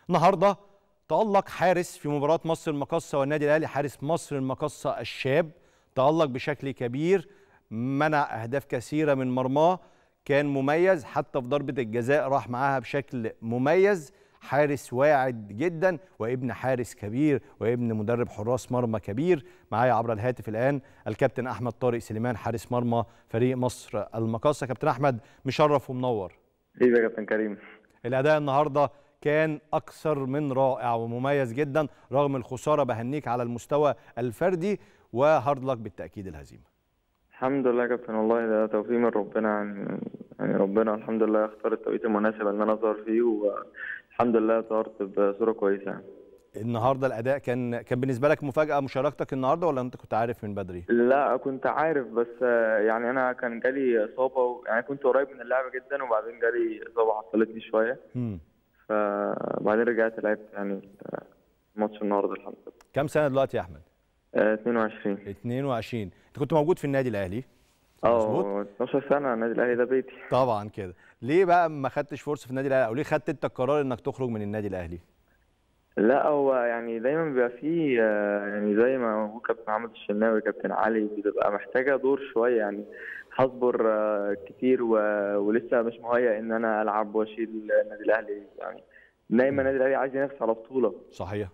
النهارده تألق حارس في مباراة مصر المقصة والنادي الأهلي حارس مصر المقصة الشاب تألق بشكل كبير منع أهداف كثيرة من مرماه كان مميز حتى في ضربة الجزاء راح معاها بشكل مميز حارس واعد جدا وابن حارس كبير وابن مدرب حراس مرمى كبير معايا عبر الهاتف الآن الكابتن أحمد طارق سليمان حارس مرمى فريق مصر المقصة كابتن أحمد مشرف ومنور ايه يا كابتن كريم الأداء النهارده كان أكثر من رائع ومميز جدا رغم الخسارة بهنيك على المستوى الفردي وهارد لك بالتأكيد الهزيمة الحمد لله يا كابتن والله ده توفيق من ربنا يعني يعني ربنا الحمد لله اختار التوقيت المناسب ان انا اظهر فيه والحمد لله ظهرت بصوره كويسه يعني. النهارده الأداء كان كان بالنسبة لك مفاجأة مشاركتك النهارده ولا أنت كنت عارف من بدري؟ لا كنت عارف بس آه، يعني انا كان جالي اصابه و... يعني كنت قريب من اللعب جدا وبعدين جالي اصابه عطلتني شويه مم. فبعدين رجعت لعبت يعني آه، ماتش النهارده الحمد لله كم سنة دلوقتي يا أحمد؟ آه، 22 22 أنت كنت موجود في النادي الأهلي مظبوط؟ اه 12 سنه النادي الاهلي ده بيتي طبعا كده ليه بقى ما خدتش فرصة في النادي الأهلي أو ليه خدت أنت القرار إنك تخرج من النادي الأهلي؟ لا هو يعني دايما بيبقى فيه آه، يعني زي ما هو كابتن محمد الشناوي كابتن علي بتبقى محتاجة دور شوية يعني هصبر آه، كتير و... ولسه مش مهيأ ان انا العب واشيل النادي الاهلي يعني دايما النادي الاهلي عايز ينافس على بطولة صحيح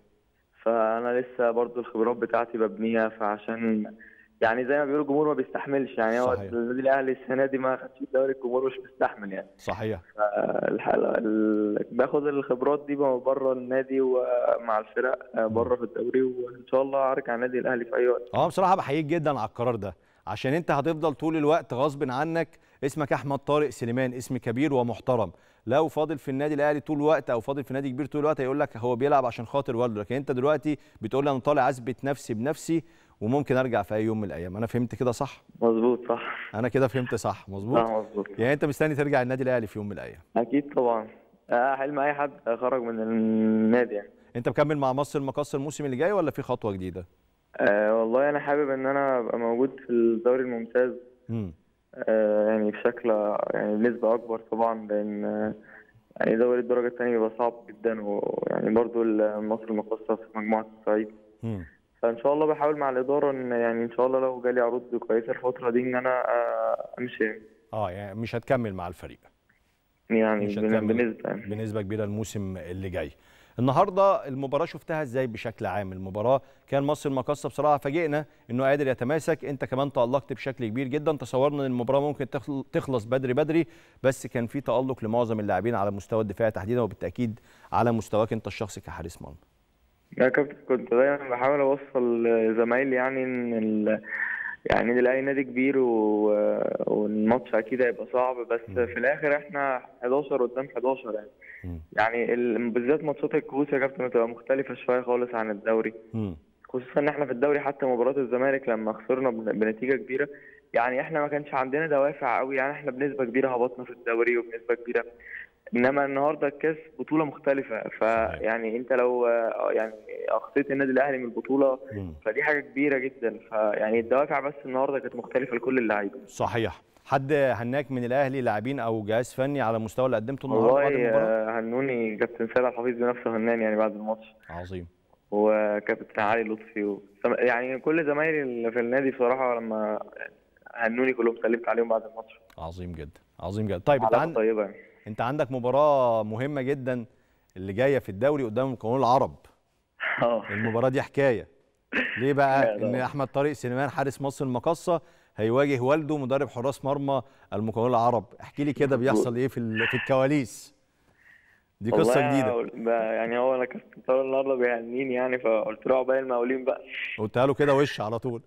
فانا لسه برضو الخبرات بتاعتي ببنيها فعشان يعني زي ما بيقولوا الجمهور ما بيستحملش يعني هو صحيح. النادي الاهلي السنة دي ما خدش الدوري الجمهور مش مستحمل يعني صحيح الحلقة ال- باخد الخبرات دي بره النادي ومع الفرق بره في الدوري وان شاء الله ارجع النادي الاهلي في اي وقت اه بصراحه بحييك جدا على القرار ده عشان انت هتفضل طول الوقت غصب عنك اسمك احمد طارق سليمان اسم كبير ومحترم لو فاضل في النادي الاهلي طول الوقت او فاضل في نادي كبير طول الوقت هيقول لك هو بيلعب عشان خاطر والده لكن انت دلوقتي بتقول لي انا طالع اثبت نفسي بنفسي وممكن ارجع في اي يوم من الايام انا فهمت كده صح مظبوط صح انا كده فهمت صح مظبوط صح مظبوط يعني انت مستني ترجع النادي الاهلي في يوم من الايام اكيد طبعا آه، حلم اي حد خرج من النادي يعني انت مكمل مع مصر المقص الموسم اللي جاي ولا في خطوه جديده أه والله انا حابب ان انا ابقى موجود في الدوري الممتاز امم أه يعني بشكل يعني بنسبة اكبر طبعا لان آه، يعني دوري الدرجة الثانية بيبقى صعب جدا ويعني برضو مصر المقصة في مجموعة الصعيد امم فان شاء الله بحاول مع الاداره ان يعني ان شاء الله لو جالي عروض كويسه الفتره دي ان انا آه، امشي اه يعني مش هتكمل مع الفريق يعني مش بن- هتكمل بنسبه يعني. بنسبه كبيره الموسم اللي جاي النهارده المباراه شفتها ازاي بشكل عام المباراه كان مصر المقصه بصراحه فاجئنا انه قادر يتماسك انت كمان تالقت بشكل كبير جدا تصورنا ان المباراه ممكن تخل- تخلص بدري بدري بس كان في تالق لمعظم اللاعبين على مستوى الدفاع تحديدا وبالتاكيد على مستواك انت الشخصي كحارس مرمى يا كابتن كنت دايما بحاول اوصل لزمايلي يعني ان ال... يعني النادي الاهلي نادي كبير و... والماتش اكيد هيبقى صعب بس في الاخر احنا 11 قدام 11 يعني مم. يعني ال... بالذات ماتشات الكؤوس يا كابتن بتبقى مختلفه شويه خالص عن الدوري مم. خصوصا ان احنا في الدوري حتى مباراه الزمالك لما خسرنا بن- بنتيجه كبيره يعني احنا ما كانش عندنا دوافع قوي يعني احنا بنسبه كبيره هبطنا في الدوري وبنسبه كبيره انما النهارده الكاس بطوله مختلفه فيعني انت لو آه، يعني اخطيت النادي الاهلي من البطوله مم. فدي حاجه كبيره جدا فيعني الدوافع بس النهارده كانت مختلفه لكل اللعيبه صحيح حد هناك من الاهلي لاعبين او جهاز فني على مستوى اللي قدمته النهارده بعد والله المباراه آه، هنوني كابتن سيد عبد الحفيظ بنفسه هنان يعني بعد الماتش عظيم وكابتن علي لطفي و... يعني كل زمايلي اللي في النادي بصراحه لما هنوني كلهم سلمت عليهم بعد الماتش عظيم جدا عظيم جدا طيب انت علاقه عندك طيبه يعني انت عندك مباراه مهمه جدا اللي جايه في الدوري قدام المقاولون العرب اه المباراه دي حكايه ليه بقى لا، ان لا. احمد طارق سليمان حارس مصر المقصه هيواجه والده مدرب حراس مرمى المقاولون العرب احكي لي كده بيحصل ايه في ال- في الكواليس دي قصه والله جديده ب- يعني هو انا كابتن طارق النهارده بيهنيني يعني فقلت له عقبال المقاولين بقى قلتها له كده وش على طول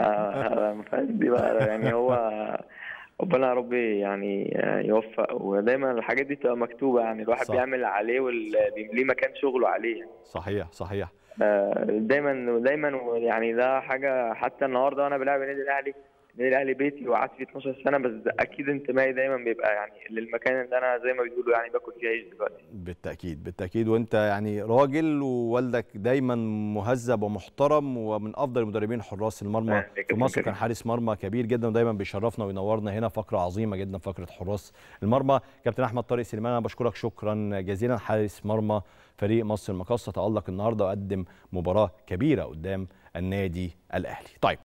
ما ما فيهاش دي بقى يعني هو ربنا يا رب يعني يوفق ودايما الحاجات دي تبقى مكتوبه يعني الواحد صح. بيعمل اللي عليه واللي ليه مكان شغله عليه يعني صحيح صحيح آه، دايما دايما يعني ده حاجه حتى النهارده وانا بلعب النادي الاهلي النادي الاهلي بيتي وقعدت فيه 12 سنه بس اكيد انتمائي دايما بيبقى يعني للمكان اللي انا زي ما بيقولوا يعني باكل فيه عيش دلوقتي بالتاكيد بالتاكيد وانت يعني راجل ووالدك دايما مهذب ومحترم ومن افضل المدربين حراس المرمى آه، في كابتن مصر كريم. كان حارس مرمى كبير جدا ودايما بيشرفنا وينورنا هنا فقره عظيمه جدا فقره حراس المرمى كابتن احمد طارق سليمان انا بشكرك شكرا جزيلا حارس مرمى فريق مصر المقاصه تالق النهارده وقدم مباراه كبيره قدام النادي الاهلي طيب